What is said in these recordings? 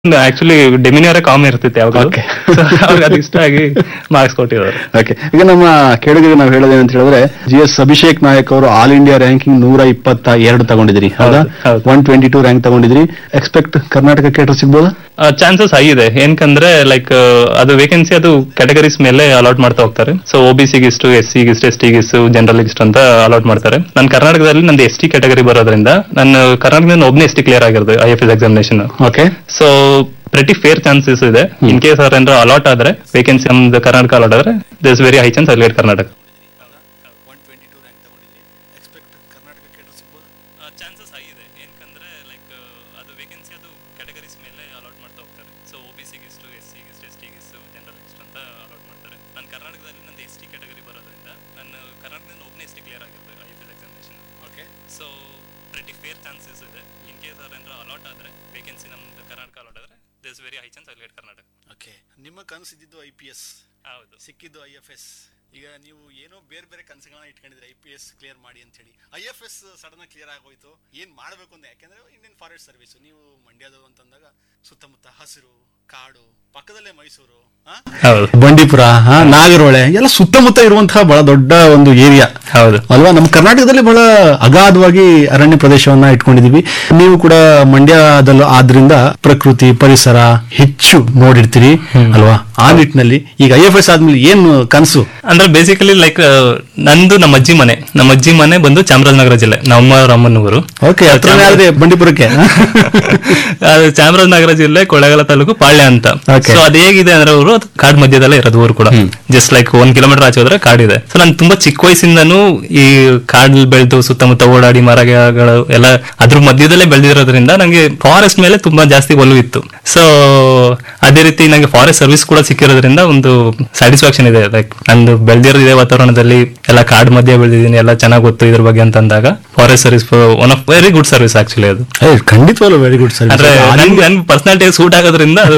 Actually ಡೆಮಿನಿಯರೇ com ಇರ್ತಿತ್ತು ಯಾವಾಗ Okay. ಅವ್ರಿಗೆ ಅದು ಇಷ್ಟ ಆಗಿ ಮಾರ್ಕ್ಸ್ ಕೊಟ್ಟಿದ್ದಾರೆ ಓಕೆ ಈಗ ನಮ್ಮ ಕೆಳಗೆ ನಾವು ಹೇಳೋದೇನಂತ ಹೇಳಿದ್ರೆ ಜಿ ಎಸ್ ಅಭಿಷೇಕ್ ನಾಯಕ್ ಅವರು ಆಲ್ ಇಂಡಿಯಾ ರ್ಯಾಂಕಿಂಗ್ ನೂರ ಇಪ್ಪತ್ತ ಎರಡು ತಗೊಂಡಿದ್ರಿ ಹೌದಾ ಹೌದು, ಹೌದು. ಒನ್ ಟ್ವೆಂಟಿ ಟೂ ರ್ಯಾಂಕ್ ತಗೊಂಡಿದ್ರಿ ಎಕ್ಸ್ಪೆಕ್ಟ್ ಕರ್ನಾಟಕ ಕೇಟರ್ ಸಿಗ್ಬೋದಾ ಚಾನ್ಸಸ್ ಹೈ ಇದೆ ಏನಕಂದ್ರೆ ಲೈಕ್ ಅದು ವೇಕೆನ್ಸಿ ಅದು ಕ್ಯಾಟಗರೀಸ್ ಮೇಲೆ ಅಲಾಟ್ ಮಾಡ್ತಾ ಹೋಗ್ತಾರೆ ಸೊ ಒ ಬಿ ಸಿಗಿಷ್ಟು ಎಸ್ ಸಿಗಿಷ್ಟು ಎಸ್ ಟಿಗಿಷ್ಟು ಜನರಲ್ ಇಷ್ಟು ಅಂತ ಅಲಾಟ್ ಮಾಡ್ತಾರೆ ನಾನು ಕರ್ನಾಟಕದಲ್ಲಿ ನಂದು ಎಸ್ ಟಿ ಕ್ಯಾಟಗರಿ ಬರೋದ್ರಿಂದ ನಾನು ಕರ್ನಾಟಕದಿಂದ ಒಬ್ಬನೇ ಎಸ್ ಟಿ ಕ್ಲಿಯರ್ ಆಗಿರೋದು I F S examination okay so pretty fair chances ಇದೆ ಇನ್ ಕೇಸ್ ಅವ್ರ ಏನಾರ ಅಲಾಟ್ ಆದ್ರೆ ವೇಕೆನ್ಸಿ ನಮ್ದು ಕರ್ನಾಟಕ ಅಲಾಟ್ ಆದ್ರೆ ದಿಸ್ ವೆರಿ ಹೈ ಚಾನ್ಸ್ ಅಲ್ಲಿ ಕರ್ನಾಟಕ ಚಾನ್ಸಸ್ ಹೈ ಇದೆ ಏನಕಂದ್ರೆ ಲೈಕ್ ಅದು ವೇಕೆನ್ಸಿ ಅದು ಕ್ಯಾಟಗರೀಸ್ ಮೇಲೆ ಅಲಾಟ್ ಮಾಡ್ತಾ ಹೋಗ್ತಾರೆ ಸೊ ಒ ಬಿ ಸಿಗಿಷ್ಟು ಎಸ್ ಸಿಗಿಷ್ಟು ಎಸ್ ಟಿಗಿಷ್ಟು ಜನರಲ್ ಇಷ್ಟು ಅಂತ ಅಲಾಟ್ ಮಾಡ್ತಾರೆ ನಾನು ಕರ್ನಾಟಕದಲ್ಲಿ ನಂದು ಎಸ್ ಟಿ ಕ್ಯಾಟಗರಿ ಬರೋದ್ರಿಂದ ನಾನು ಕರ್ನಾಟಕದಿಂದ ಒಬ್ಬನೇ ಎಸ್ ಟಿ ಕ್ಲಿಯರ್ ಆಗಿರೋದು I F S examination okay so pretty fair chances ಇದೆ ಇನ್ ಕೇಸ್ ಅವ್ರ ಏನಾರ ಅಲಾಟ್ ಆದ್ರೆ ವೇಕೆನ್ಸಿ ನಮ್ದು ಕರ್ನಾಟಕ ಅಲಾಟ್ ಆದ್ರೆ ದಿಸ್ ವೆರಿ ಹೈ ಚಾನ್ಸ್ ಅಲ್ಲಿ ಕರ್ನಾಟಕ ಓಕೆ ನಿಮ್ಮ ಕನಸಿದ್ದು ಐ ಪಿ ಎಸ್ ಹೌದು ಸಿಕ್ಕಿದ್ದು ಐ ಎಫ್ ಎಸ್ ಈಗ ನೀವು ಏನೋ ಬೇರೆ ಬೇರೆ ಕನಸುಗಳನ್ನ ಇಟ್ಕೊಂಡಿದ್ರೆ ಐ ಪಿ ಎಸ್ ಕ್ಲಿಯರ್ ಮಾಡಿ ಅಂತ ಹೇಳಿ I F S sudden clear ಆಗೋಯ್ತು ಏನ್ ಮಾಡಬೇಕು ಅಂತ ಯಾಕಂದ್ರೆ ಇಂಡಿಯನ್ ಫಾರೆಸ್ಟ್ ಸರ್ವಿಸ್ ನೀವು ಮಂಡ್ಯದವರು ಅಂತಂದಾಗ ಸುತ್ತಮುತ್ತ ಹಸಿರು ಕಾಡು ಪಕ್ಕದಲ್ಲೇ ಮೈಸೂರು ಆ? ಹೌದು ಬಂಡೀಪುರ ಹಾ, ನಾಗರಹೊಳೆ ಎಲ್ಲ ಸುತ್ತಮುತ್ತ ಇರುವಂತಹ ಬಹಳ ದೊಡ್ಡ ಒಂದು ಏರಿಯಾ ಹೌದು ಅಲ್ವಾ ನಮ್ಮ ಕರ್ನಾಟಕದಲ್ಲಿ ಬಹಳ ಅಗಾಧವಾಗಿ ಅರಣ್ಯ ಪ್ರದೇಶವನ್ನ ಇಟ್ಕೊಂಡಿದೀವಿ ನೀವು ಕೂಡ ಮಂಡ್ಯದಲ್ಲೂ ಆದ್ರಿಂದ ಪ್ರಕೃತಿ ಪರಿಸರ ಹೆಚ್ಚು ನೋಡಿರ್ತೀರಿ ಅಲ್ವಾ ಆ ನಿಟ್ಟಿನಲ್ಲಿ ಈಗ ಐ ಎಫ್ ಎಸ್ ಆದ್ಮೇಲೆ ಏನು ಕನಸು ಅಂದ್ರೆ ಬೇಸಿಕಲಿ ಲೈಕ್ ನಂದು ನಮ್ಮ ಅಜ್ಜಿ ಮನೆ ನಮ್ಮ ಅಜ್ಜಿ ಮನೆ ಬಂದು ಚಾಮರಾಜನಗರ ಜಿಲ್ಲೆ ನಮ್ಮ ಅಮ್ಮನವರು ಓಕೆ ಹತ್ರನೇ ಆದ್ರೆ ಬಂಡೀಪುರಕ್ಕೆ ಅದು ಚಾಮರಾಜನಗರ ಜಿಲ್ಲೆ ಕೊಳ್ಳೇಗಾಲ ತಾಲೂಕು ಪಾಳ್ಯ ಅಂತ Okay. ಸೊ ಅದು ಹೇಗಿದೆ ಅಂದ್ರೆ ಅವರು ಕಾಡ್ ಮಧ್ಯದಲ್ಲೇ ಇರೋದು ಊರು ಕೂಡ ಜಸ್ಟ್ ಲೈಕ್ ಒಂದ್ ಕಿಲೋಮೀಟರ್ ಆಚೆ ಹೋದ್ರೆ ಕಾಡಿದೆ ಸೊ ನಾನು ತುಂಬಾ ಚಿಕ್ಕ ವಯಸ್ಸಿಂದನೂ ಈ ಕಾಡಲ್ಲಿ ಬೆಳೆದು ಸುತ್ತಮುತ್ತ ಓಡಾಡಿ ಮರಗಳು ಎಲ್ಲ ಅದ್ರ ಮಧ್ಯದಲ್ಲೇ ಬೆಳೆದಿರೋದ್ರಿಂದ ನಂಗೆ ಫಾರೆಸ್ಟ್ ಮೇಲೆ ತುಂಬಾ ಜಾಸ್ತಿ ಒಲವು ಇತ್ತು ಸೊ ಅದೇ ರೀತಿ ನಂಗೆ ಫಾರೆಸ್ಟ್ ಸರ್ವಿಸ್ ಕೂಡ ಸಿಕ್ಕಿರೋದ್ರಿಂದ ಒಂದು ಸ್ಯಾಟಿಸ್ಫ್ಯಾಕ್ಷನ್ ಇದೆ ಲೈಕ್ ನಂದು ಬೆಳೆದಿರೋದು ಇದೇ ವಾತಾವರಣದಲ್ಲಿ ಎಲ್ಲ ಕಾಡ್ ಮಧ್ಯೆ ಬೆಳೆದಿದ್ದೀನಿ ಎಲ್ಲ ಚೆನ್ನಾಗಿ ಗೊತ್ತು ಇದ್ರ ಬಗ್ಗೆ ಅಂತ ಅಂದಾಗ forest service one of very good service actually ಅದು ಏ, ಖಂಡಿತವಾಗ್ಲೂ ವೆರಿ ಗುಡ್ ಸರ್ ಅಂದ್ರೆ ನನ್ಗೆ ನನ್ ಪರ್ಸನಾಲಿಟಿ ಸೂಟ್ ಆಗೋದ್ರಿಂದ ಅದು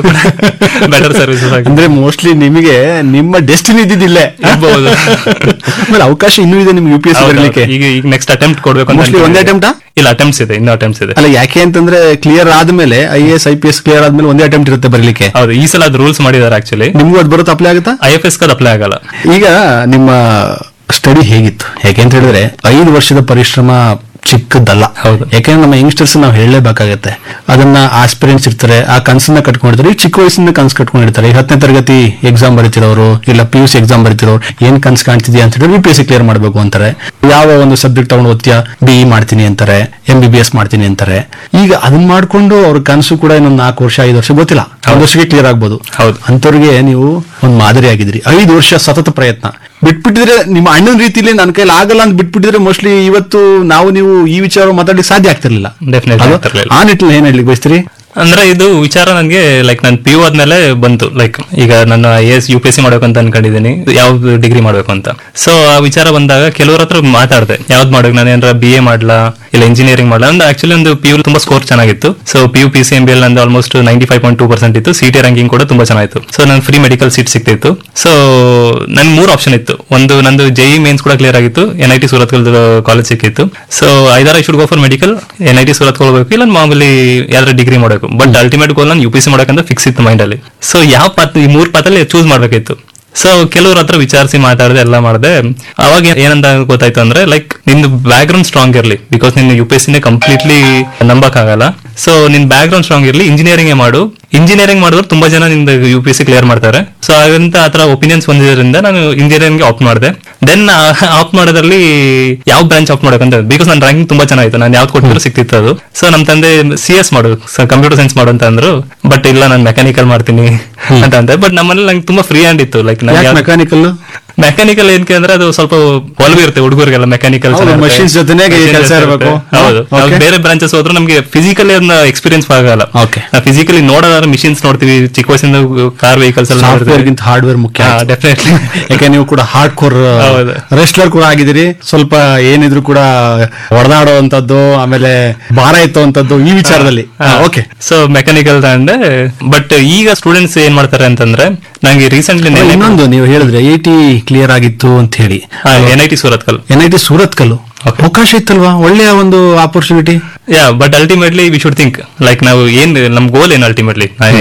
ಬೆಟರ್ ಸರ್ವಿಸಸ್ ಆಗಿದೆ ಅಂದ್ರೆ ಮೋಸ್ಟ್ಲಿ ನಿಮಗೆ ನಿಮ್ಮ ಡೆಸ್ಟಿನಿ ಇದ್ದಿದ್ದಿಲ್ಲೇ ಇರ್ಬೋದು. ಆಮೇಲೆ ಅವಕಾಶ ಇನ್ನೂ ಇದೆ ನಿಮ್ಗೆ ಯು ಪಿ ಎಸ್ ಹೌದು, ಬರಲಿಕ್ಕೆ ಈಗ ಈಗ ನೆಕ್ಸ್ಟ್ ಅಟೆಂಪ್ಟ್ ಕೊಡ್ಬೇಕು ಅಂತ Mostly ಒಂದೇ ಅನ್ಕೊಂಡಿದ್ದೀನಿ. attempt ಆ? ಇಲ್ಲ ಅಟೆಂಪ್ಟ್ಸ್ ಇದೆ ಇನ್ನೂ ಅಟೆಂಪ್ಟ್ಸ್ ಇದೆ ಅಲ್ಲ ಯಾಕೆ ಅಂತಂದ್ರೆ ಕ್ಲಿಯರ್ ಆದ್ಮೇಲೆ I S I P S clear ಆದ್ಮೇಲೆ ಒಂದೇ ಅಟೆಂಪ್ಟ್ ಇರುತ್ತೆ ಬರಲಿಕ್ಕೆ ಹೌದು ಈ ಸಲ ಅದು ರೂಲ್ಸ್ ಮಾಡಿದ್ದಾರೆ ಆಕ್ಚುಲಿ ನಿಮ್ಗೂ ಅದು ಬರುತ್ತೆ ಅಪ್ಲೈ ಆಗುತ್ತಾ ಐ ಎಫ್ ಎಸ್ ಕದ್ ಅಪ್ಲೈ ಆಗಲ್ಲ ಈಗ ನಿಮ್ಮ ಸ್ಟಡಿ ಹೇಗಿತ್ತು ಯಾಕೆ ಅಂತ ಹೇಳಿದ್ರೆ ಐದು ವರ್ಷದ ಪರಿಶ್ರಮ ಚಿಕ್ಕದಲ್ಲ ಹೌದು. ಯಾಕೆಂದ್ರೆ ನಮ್ಮ ಯಂಗ್ಸ್ಟರ್ಸ್ ನಾವು ಹೇಳಲೇಬೇಕಾಗತ್ತೆ ಅದನ್ನ ಆಸ್ಪಿರೆಂಟ್ಸ್ ಇರ್ತಾರೆ ಆ ಕನ್ಸನ್ನ ಕಟ್ಕೊಂಡಿರ್ತಾರೆ ಈ ಚಿಕ್ಕ ವಯಸ್ಸಿಂದ ಕನ್ಸು ಕಟ್ಕೊಂಡಿರ್ತಾರೆ ಈಗ ಹತ್ತನೇ ತರಗತಿ ಎಕ್ಸಾಮ್ ಬರೀತಿರೋರು ಇಲ್ಲ ಪಿ ಯು ಸಿ ಎಕ್ಸಾಮ್ ಬರೀತಿರೋರು ಏನ್ ಕನ್ಸು ಕಾಣ್ತಿದ್ಯಾ ಅಂತ ಹೇಳಿದ್ರೆ U P S C clear ಮಾಡ್ಬೇಕು ಅಂತಾರೆ ಯಾವ ಒಂದು ಸಬ್ಜೆಕ್ಟ್ ತಗೊಂಡು ಓದ್ತೀಯಾ ಬಿ ಇ ಮಾಡ್ತೀನಿ ಅಂತಾರೆ ಎಂ ಬಿ ಬಿ ಎಸ್ ಮಾಡ್ತೀನಿ ಅಂತಾರೆ ಈಗ ಅದನ್ನ ಮಾಡ್ಕೊಂಡು ಅವ್ರ ಕನಸು ಕೂಡ ಇನ್ನೊಂದು ನಾಲ್ಕು ವರ್ಷ ಐದು ವರ್ಷ ಗೊತ್ತಿಲ್ಲ ಒಂದು ವರ್ಷಕ್ಕೆ ಕ್ಲಿಯರ್ ಆಗ್ಬೋದು ಹೌದು. ಅಂತವ್ರಿಗೆ ನೀವು ಒಂದು ಮಾದರಿ ಆಗಿದ್ರಿ ಐದು ವರ್ಷ ಸತತ ಪ್ರಯತ್ನ ಬಿಟ್ಬಿಟ್ಟಿದ್ರೆ ನಿಮ್ಮ ಅಣ್ಣನ ರೀತಿಲಿ ನನ್ನ ಕೈಲಿ ಆಗಲ್ಲ ಅಂತ ಬಿಟ್ಬಿಟ್ಟಿದ್ರೆ ಮೋಸ್ಟ್ಲಿ ಇವತ್ತು ನಾವು ನೀವು ಈ ವಿಚಾರ ಮಾತಾಡ್ಲಿಕ್ಕೆ ಸಾಧ್ಯ ಆಗ್ತಿರ್ಲಿಲ್ಲ Definitely ಅಲ್ವಾ? ಆಗ್ತಿರ್ಲಿಲ್ಲ. ಆ ನಿಟ್ಟಿನಲ್ಲಿ ಏನ್ ಹೇಳಿ ಬಯಸ್ತೀರಿ ಅಂದ್ರೆ ಇದು ವಿಚಾರ ನನಗೆ ಲೈಕ್ ನಾನು ಪಿ ಯು ಆದ್ಮೇಲೆ ಬಂತು ಲೈಕ್ ಈಗ ನಾನು I S U P S C ಮಾಡ್ಬೇಕು ಅಂತ ಅನ್ಕೊಂಡಿದ್ದೀನಿ ಯಾವ್ದು ಡಿಗ್ರಿ ಮಾಡ್ಬೇಕು ಅಂತ ಸೊ ಆ ವಿಚಾರ ಬಂದಾಗ ಕೆಲವ್ರ ಹತ್ರ ಮಾತಾಡಿದೆ ಯಾವ್ದು ಮಾಡ್ಬೇಕು ನಾನು ಏನಾರ ಬಿ ಎ ಮಾಡ್ಲಾ ಇಲ್ಲ ಇಂಜಿನಿಯರಿಂಗ್ ಮಾಡ್ಲಾ ಅಂದ್ರೆ ಆಕ್ಚುಲಿ ಒಂದು ಪಿ ಯು ತುಂಬಾ ಸ್ಕೋರ್ ಚೆನ್ನಾಗಿತ್ತು so P U P C M B all ನಂದು almost ninety five point two percent ಇತ್ತು ಸಿ ಟಿ ರ್ಯಾಂಕಿಂಗ್ ಕೂಡ ತುಂಬಾ ಚೆನ್ನಾಗಿತ್ತು ಸೊ ನಾನು ಫ್ರೀ ಮೆಡಿಕಲ್ ಸೀಟ್ ಸಿಕ್ತಿತ್ತು ಸೊ ನನ್ ಮೂರು ಆಪ್ಷನ್ ಇತ್ತು ಒಂದು ನಂದು ಜೆ ಇ ಮೇನ್ಸ್ ಕೂಡ ಕ್ಲಿಯರ್ ಆಗಿತ್ತು N I T Surat college ಸಿಕ್ಕಿತ್ತು ಸೊ ಐದಾರು I should go for medical N I T Surat ಹೋಗ್ಬೇಕು ಇಲ್ಲ ಮಾಮೂಲಿ ಯಾವ್ದಾರ ಡಿಗ್ರಿ ಮಾಡಬೇಕು ಬಟ್ ಅಲ್ಟಿಮೇಟ್ ಗೋಲ್ ನಾನು ಯು ಪಿ ಸಿ ಮಾಡಬೇಕಂತ ಫಿಕ್ಸ್ ಇತ್ತು ಮೈಂಡ್ ಅಲ್ಲಿ ಸೊ ಯಾವ ಪಾತ್ ಈ ಮೂರ್ ಪಾತಲ್ಲಿ ಚೂಸ್ ಮಾಡ್ಬೇಕಿತ್ತು ಸೊ ಕೆಲವ್ರ ಹತ್ರ ವಿಚಾರಿಸಿ ಮಾತಾಡಿದೆ ಎಲ್ಲ ಮಾಡಿದೆ ಅವಾಗ ಏನ್- ಏನಂತ ಗೊತ್ತಾಯ್ತು ಅಂದ್ರೆ ಲೈಕ್ ನಿಂದು ಬ್ಯಾಕ್ ಗ್ರೌಂಡ್ ಸ್ಟ್ರಾಂಗ್ ಇರಲಿ ಬಿಕಾಸ್ ನಿನ್ನ ಯು ಪಿ ಎಸ್ ಸಿನೇ ಕಂಪ್ಲೀಟ್ಲಿ ನಂಬಕ್ಕಾಗಲ್ಲ ಸೊ ನಿನ್ ಬ್ಯಾಕ್ ಗ್ರೌಂಡ್ ಸ್ಟ್ರಾಂಗ್ ಇರಲಿ ಇಂಜಿನಿಯರಿಂಗ್ ಮಾಡು ಇಂಜಿನಿಯರಿಂಗ್ ಮಾಡಿದ್ರು ತುಂಬಾ ಜನ ನಿಂದ U P S C clear ಮಾಡ್ತಾರೆ ಸೊ ಹಾಗಂತ ಆತರ ಒಪಿನಿಯನ್ಸ್ ಬಂದಿರೋದ್ರಿಂದ ನಾನು ಇಂಜಿನಿಯರಿಂಗ್ ಆಪ್ಟ್ ಮಾಡಿದೆ ದೆನ್ ಆಪ್ಟ್ ಮಾಡೋದ್ರಲ್ಲಿ ಯಾವ ಬ್ರಾಂಚ್ ಆಪ್ಟ್ ಮಾಡಬೇಕಂತ ಬಿಕಾಸ್ ನನ್ನ ರ್ಯಾಂಕಿಂಗ್ ತುಂಬಾ ಚೆನ್ನಾಗಿತ್ತು ನಾನು ಯಾವ್ದು ಕೊಟ್ಟಿದ್ರು ಸಿಕ್ತಿತ್ತು ಅದು ಸೊ ನಮ್ಮ ತಂದೆ ಸಿ ಎಸ್ ಮಾಡು ಕಂಪ್ಯೂಟರ್ ಸೈನ್ಸ್ ಮಾಡು ಅಂತ ಅಂದ್ರು ಬಟ್ ಇಲ್ಲ ನಾನು ಮೆಕ್ಯಾನಿಕಲ್ ಮಾಡ್ತೀನಿ ಅಂತ ಅಂದೆ ಬಟ್ ನಮ್ಮನೇಲಿ ನಂಗೆ ತುಂಬಾ ಫ್ರೀ ಹ್ಯಾಂಡ್ ಇತ್ತು ಲೈಕ್ ಯಾಕೆ ಮೆಕ್ಯಾನಿಕಲ್ ಮೆಕ್ಯಾನಿಕಲ್ ಏನಕ್ಕೆ ಅಂದ್ರೆ ಅದು ಸ್ವಲ್ಪ ಒಲವು ಇರುತ್ತೆ ಹುಡುಗರಿಗೆಲ್ಲ ಮೆಕ್ಯಾನಿಕಲ್ ಹೌದು, machines ಜೊತೆನೇ ಕೆಲ್ಸ ಇರ್ಬೇಕು. ಹೌದು ಹಾ, ನಾವು okay. ಬೇರೆ ಬ್ರಾಂಚಸ್ ಹೋದ್ರೆ ನಮಗೆ ಫಿಸಿಕಲಿ ಅದನ್ನ ಎಕ್ಸ್ಪೀರಿಯನ್ಸ್ ಆಗಲ್ಲ Okay. ನಾವು ಫಿಸಿಕಲಿ ನೋಡೋದಾದ್ರೆ ಮಿಷಿನ್ಸ್ ನೋಡ್ತೀವಿ ಚಿಕ್ಕ ವಯಸ್ಸಿಂದ ಕಾರ್ ವೆಹಿಕಲ್ಸ್ ಎಲ್ಲ ಸಾಫ್ಟ್ವೇರ್ ಗಿಂತ ಹಾರ್ಡ್ವೇರ್ ಮುಖ್ಯ ಆಯ್ತು. ಡೆಫಿನೆಟ್ಲಿ ಯಾಕೆ ನೀವು ಕೂಡ ಹಾರ್ಡ್ ಕೋರ್ ಹೌದು. ರೆಸ್ಲರ್ ಕೂಡ ಆಗಿದ್ದೀರಿ ಸ್ವಲ್ಪ ಏನಿದ್ರು ಕೂಡ ಹೊಡೆದಾಡುವಂತದ್ದು ಆಮೇಲೆ ಭಾರ ಎತ್ತುವಂತದ್ದು ಈ ವಿಚಾರದಲ್ಲಿ ಓಕೆ ಸೊ ಮೆಕ್ಯಾನಿಕಲ್ ತಗೊಂಡೆ ಬಟ್ ಈಗ ಸ್ಟೂಡೆಂಟ್ಸ್ ಏನ್ ಮಾಡ್ತಾರೆ ಅಂತಂದ್ರೆ ನಂಗೆ ರೀಸೆಂಟ್ಲಿ ಇನ್ನೊಂದು ನೀವು ಹೇಳಿದ್ರೆ ಐ ಟಿ ಕ್ಲಿಯರ್ ಆಗಿತ್ತು ಅಂತ ಹೇಳಿ ಎನ್ ಐ ಟಿ ಸೂರತ್ ಕಲ್ ಎನ್ ಐ ಟಿ ಸೂರತ್ ಕಲ್ಲು Okay. ಅವಕಾಶ ಇತ್ತಲ್ವಾ ಒಳ್ಳೆಯ ಒಂದು opportunity yeah but ultimately we should think like ನಾವು ಏನ್ ನಮ್ ಗೋಲ್ ಏನ್ ಅಲ್ಟಿಮೇಟ್ಲಿ